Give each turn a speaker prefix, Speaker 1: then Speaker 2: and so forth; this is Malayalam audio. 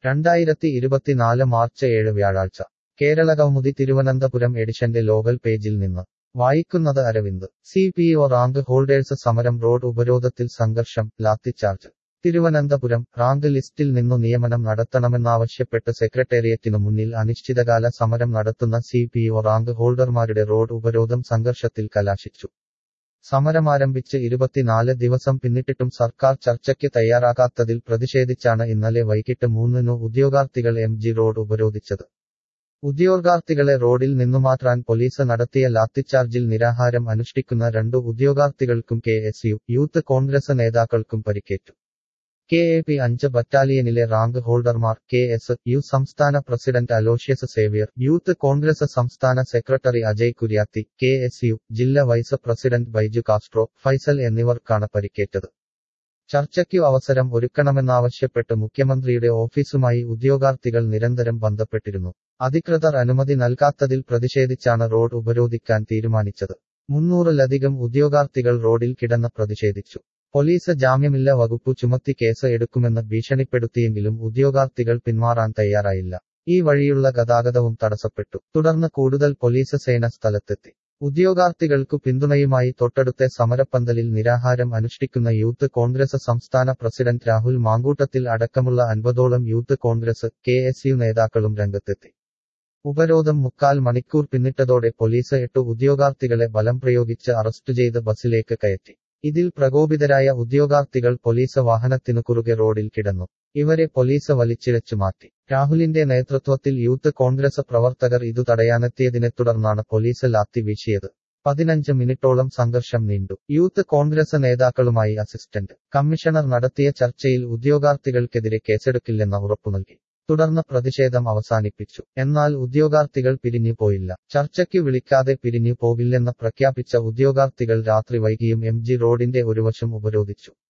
Speaker 1: രണ്ടായിരത്തി ഇരുപത്തിനാല് മാർച്ച് ഏഴ് വ്യാഴാഴ്ച കേരള കൗമുദി തിരുവനന്തപുരം എഡിഷന്റെ ലോകൽ പേജിൽ നിന്ന് വായിക്കുന്നത് Aravind C P O rank holders സമരം റോഡ് ഉപരോധത്തിൽ സംഘർഷം ലാത്തിച്ചാർജ് തിരുവനന്തപുരം റാങ്ക് ലിസ്റ്റിൽ നിന്നു നിയമനം നടത്തണമെന്നാവശ്യപ്പെട്ട് സെക്രട്ടേറിയറ്റിനു മുന്നിൽ അനിശ്ചിതകാല സമരം നടത്തുന്ന സി പി ഒ റാങ്ക് ഹോൾഡർമാരുടെ റോഡ് ഉപരോധം സംഘർഷത്തിൽ കലാശിച്ചു സമരമാരംഭിച്ച് ഇരുപത്തിനാല് ദിവസം പിന്നിട്ടിട്ടും സർക്കാർ ചർച്ചയ്ക്ക് തയ്യാറാകാത്തതിൽ പ്രതിഷേധിച്ചാണ് ഇന്നലെ വൈകിട്ട് മൂന്നിനു ഉദ്യോഗാർത്ഥികൾ എം ജി റോഡ് ഉപരോധിച്ചത് ഉദ്യോഗാർത്ഥികളെ റോഡിൽ നിന്നുമാറ്റാൻ പോലീസ് നടത്തിയ ലാത്തിച്ചാർജിൽ നിരാഹാരം അനുഷ്ഠിക്കുന്ന രണ്ടു ഉദ്യോഗാർത്ഥികൾക്കും K S U youth Congress നേതാക്കൾക്കും പരിക്കേറ്റു കെ എ പി അഞ്ച് ബറ്റാലിയനിലെ റാങ്ക് ഹോൾഡർമാർ കെ എസ് യു സംസ്ഥാന president Aloysius Xavier youth Congress സംസ്ഥാന സെക്രട്ടറി Ajay Kuriyathi K S U ജില്ലാ vice president Baiju Castro Faisal എന്നിവർക്കാണ് പരിക്കേറ്റത് ചർച്ചയ്ക്കു അവസരം ഒരുക്കണമെന്നാവശ്യപ്പെട്ട് മുഖ്യമന്ത്രിയുടെ ഓഫീസുമായി ഉദ്യോഗാർത്ഥികൾ നിരന്തരം ബന്ധപ്പെട്ടിരുന്നു അധികൃതർ അനുമതി നൽകാത്തതിൽ പ്രതിഷേധിച്ചാണ് റോഡ് ഉപരോധിക്കാൻ തീരുമാനിച്ചത് മുന്നൂറിലധികം ഉദ്യോഗാർത്ഥികൾ റോഡിൽ കിടന്ന് പ്രതിഷേധിച്ചു പോലീസ് ജാമ്യമില്ല വകുപ്പു ചുമത്തി കേസ് എടുക്കുമെന്ന് ഭീഷണിപ്പെടുത്തിയെങ്കിലും ഉദ്യോഗാർത്ഥികൾ പിന്മാറാൻ തയ്യാറായില്ല ഈ വഴിയുള്ള ഗതാഗതവും തടസ്സപ്പെട്ടു തുടർന്ന് കൂടുതൽ പോലീസ് സേന സ്ഥലത്തെത്തി ഉദ്യോഗാർത്ഥികൾക്കു പിന്തുണയുമായി തൊട്ടടുത്ത സമരപ്പന്തലിൽ നിരാഹാരം അനുഷ്ഠിക്കുന്ന യൂത്ത് കോൺഗ്രസ് സംസ്ഥാന പ്രസിഡന്റ് രാഹുൽ മാങ്കൂട്ടത്തിൽ അടക്കമുള്ള അൻപതോളം youth Congress K S U നേതാക്കളും രംഗത്തെത്തി ഉപരോധം മുക്കാൽ മണിക്കൂർ പിന്നിട്ടതോടെ പോലീസ് എട്ട് ഉദ്യോഗാർത്ഥികളെ ബലം പ്രയോഗിച്ച് അറസ്റ്റ് ചെയ്ത് ബസ്സിലേക്ക് കയറ്റി ഇതിൽ പ്രകോപിതരായ ഉദ്യോഗാർത്ഥികൾ പോലീസ് വാഹനത്തിനു കുറുകെ റോഡിൽ കിടന്നു ഇവരെ പോലീസ് വലിച്ചിഴച്ചു മാറ്റി രാഹുലിന്റെ നേതൃത്വത്തിൽ യൂത്ത് കോൺഗ്രസ് പ്രവർത്തകർ ഇതു തടയാനെത്തിയതിനെ തുടർന്നാണ് പോലീസ് ലാത്തി വീശിയത് പതിനഞ്ച് മിനിറ്റോളം സംഘർഷം നീണ്ടു യൂത്ത് കോൺഗ്രസ് നേതാക്കളുമായി അസിസ്റ്റന്റ് കമ്മീഷണർ നടത്തിയ ചർച്ചയിൽ ഉദ്യോഗാർത്ഥികൾക്കെതിരെ കേസെടുക്കില്ലെന്ന ഉറപ്പു നൽകി തുടർന്ന് പ്രതിഷേധം അവസാനിപ്പിച്ചു എന്നാൽ ഉദ്യോഗാർത്ഥികൾ പിരിഞ്ഞു പോയില്ല ചർച്ചയ്ക്ക് വിളിക്കാതെ പിരിഞ്ഞു പോകില്ലെന്ന് പ്രഖ്യാപിച്ച ഉദ്യോഗാർത്ഥികൾ രാത്രി വൈകിയും എം ജി റോഡിന്റെ ഒരു വശം ഉപരോധിച്ചു